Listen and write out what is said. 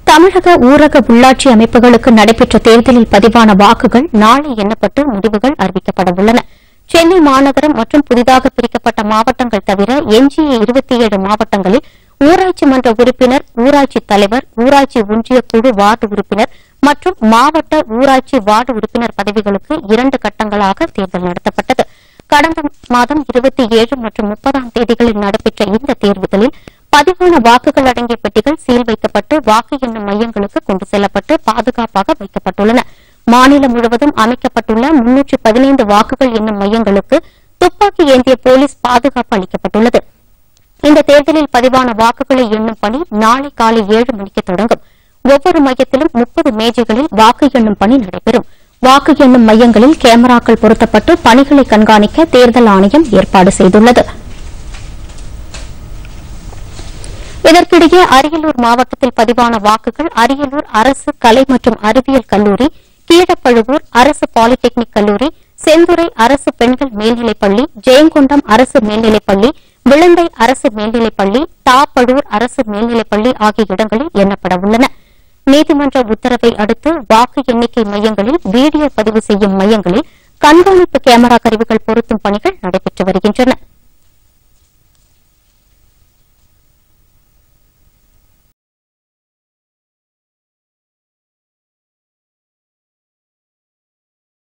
தமிழக ஊரக உள்ளாட்சி அமைப்புகளுக்கு நடைபெற்ற தேர்தலில் பதிவான வாக்குகள் நாளை எண்ணப்பட்டு முடிவுகள் அறிவிக்கப்பட உள்ளன சென்னை மாநகரம் மற்றும் புதிதாக பிரிக்கப்பட்ட மாவட்டங்கள் தவிர எஞ்சிய இருபத்தி ஏழு மாவட்டங்களில் ஊராட்சி மன்ற உறுப்பினர் ஊராட்சி தலைவர் ஊராட்சி ஒன்றிய குழு வார்டு உறுப்பினர் மற்றும் மாவட்ட ஊராட்சி வார்டு உறுப்பினர் பதவிகளுக்கு இரண்டு கட்டங்களாக தேர்தல் நடத்தப்பட்டது கடந்த மாதம் இருபத்தி ஏழு மற்றும் முப்பதாம் தேதிகளில் நடைபெற்ற இந்த தேர்தலில் பதிவான வாக்குகள் அடங்கிய பெட்டிகள் சீல் வைக்கப்பட்டு வாக்கு எண்ணும் மையங்களுக்கு கொண்டு செல்லப்பட்டு பாதுகாப்பாக வைக்கப்பட்டுள்ளன மாநிலம் முழுவதும் அமைக்கப்பட்டுள்ள முன்னூற்று பதினைந்து வாக்குகள் எண்ணும் மையங்களுக்கு துப்பாக்கி ஏந்திய போலீஸ் பாதுகாப்பு அளிக்கப்பட்டுள்ளது இந்த தேர்தலில் பதிவான வாக்குகளை எண்ணும் பணி நாளை காலை ஏழு மணிக்கு தொடங்கும் ஒவ்வொரு மையத்திலும் முப்பது மேஜைகளில் வாக்கு எண்ணும் பணி நடைபெறும் வாக்கு எண்ணும் மையங்களில் கேமராக்கள் பொருத்தப்பட்டு பணிகளை கண்காணிக்க தேர்தல் ஆணையம் ஏற்பாடு செய்துள்ளது இதற்கிடையே அரியலூர் மாவட்டத்தில் பதிவான வாக்குகள் அரியலூர் அரசு கலை மற்றும் அறிவியல் கல்லூரி கீழப்பழுவூர் அரசு பாலிடெக்னிக் கல்லூரி செந்துறை அரசு பெண்கள் மேல்நிலைப்பள்ளி ஜெயங்கொண்டம் அரசு மேல்நிலைப்பள்ளி விளந்தை அரசு மேல்நிலைப்பள்ளி தாப்பழூர் அரசு மேல்நிலைப்பள்ளி ஆகிய இடங்களில் எண்ணப்பட உள்ளன நீதிமன்ற உத்தரவை அடுத்து வாக்கு எண்ணிக்கை மையங்களில் வீடியோ பதிவு செய்யும் மையங்களில் கண்காணிப்பு கேமரா கருவிகள் பொருத்தும் பணிகள் நடைபெற்று வருகின்றன